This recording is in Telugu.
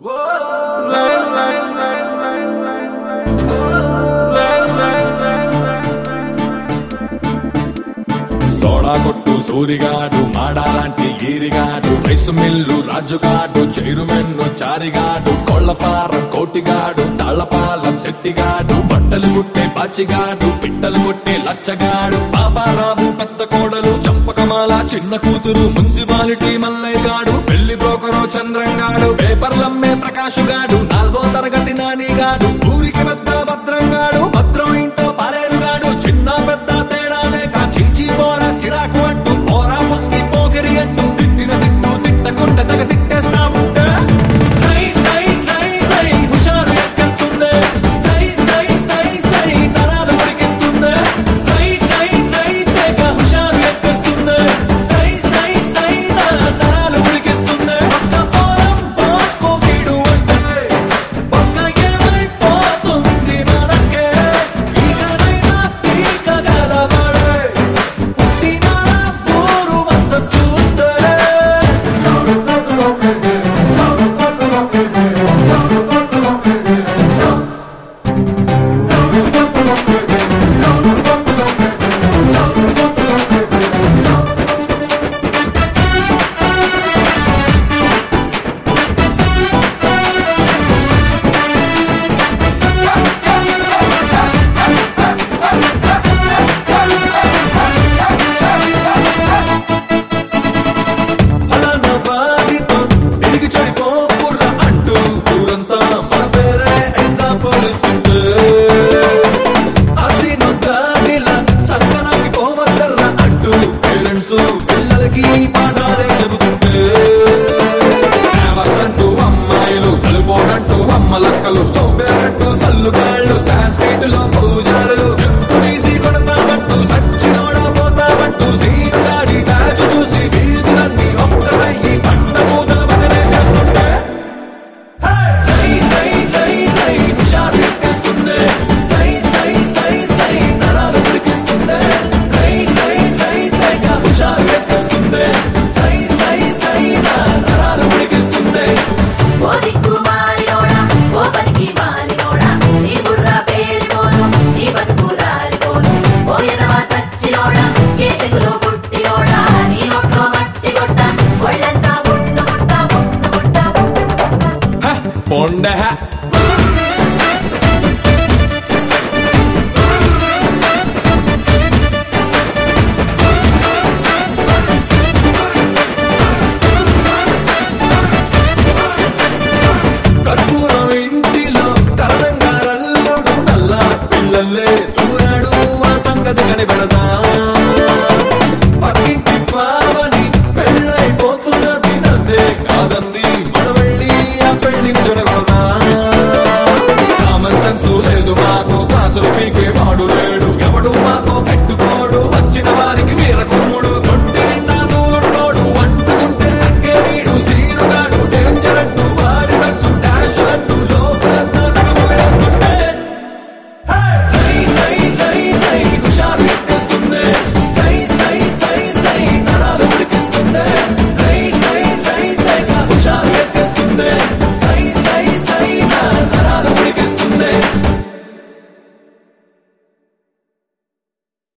సోడా కొట్టు సూరిగాడు మాడాలాంటి ఈరిగాడు రైసు మిల్లు రాజుగాడు చైరుమెన్ను చారిగాడు కోళ్ల ఫారం కోటిగాడు తాళ్లపాలెం శెట్టిగాడు బట్టలు కుట్టే పాచిగాడు పిట్టలు కొట్టే లచ్చగాడు బాబారావు పెద్ద కోడలు చంపకమాల చిన్న కూతురు మున్సిపాలిటీ మల్లయ్యగాడు పెళ్లి బ్రోకరు చంద్రంగాడు పేపర్లమ్మే ప్రకాశుగాడు నాలుగో తరగతి నానిగాడు ఊరికి పెద్ద భద్రంగాడు భద్రం ఇంటో పాలేరుగాడు చిన్న పెద్ద తేడా లేక చీచి పోరా చిరాకు అంటూ పోరా ముస్కి పోకిరి అంటూ తిట్టిన తిట్టు తిట్టకుంటే తగ తిట్టేస్తా ఉంటే రై రై రై రై హుషారు ఎక్కేస్తుంది సై సై సై సై నరాలు ఉడికిస్తుంది రై రై రై తెగ హుషారు ఎక్కేస్తుంది సై సై సై నా నరాలు ఉడికిస్తుంది ఒక్క పోరం పోకు వీడు అంటే ఒక్క ఏమైపోతుంది మనకే ఇకనైనా పీక గలవాడే పుట్టిన ఊరు మొత్తం చూస్తే ఫలానా వాడితో తిరిగి చెడిపోకుర్రా అంటూ ఊరంతా మన పేరే ఎగ్జాంపుల్ ఇస్తుంటే హసీను దాడిలా సక్కనాకి పోవద్దర్రా అంటూ పేరెంట్స్ పిల్లలకి పాఠాలే చెబుతుంటే అంటూ అమ్మాయిలు కలుపోడంటూ అమ్మలక్కలు సోంబేరంటూ సల్లుగాళ్ళు సాంస్క్రిట్ లో పూజారులు చెప్పు తీసి కొడతామంటూ సచ్చినోడ పోతామంటూ సీను దాడి తాజు చూసి వీధులన్నీ ఒక్కటయ్యి పంట పూతల భజనే చేస్తుంటే రై రై రై రై హుషారు ఎక్కేస్తుంది సై సై సై సై నరాలు ఉడికిస్తుంది రై రై రై తెగ హుషారు ఎక్కేస్తుంది సై సై సై నా నరాలు ఉడికిస్తుంది ఓ దిక్కు మాలినోడా ఓ పనికి మాలినోడా నీ బుర్ర పేలిపోను నీ బతుకు రాలిపోను ఓ ఎదవా సచ్చినోడా ఏ తెగులో పుట్టినోడా నీ నోట్లో మట్టి కొట్ట ఒళ్ళంతా పుండు ముట్ట పుండు ముట్ట పుండు ముట్ట పొండ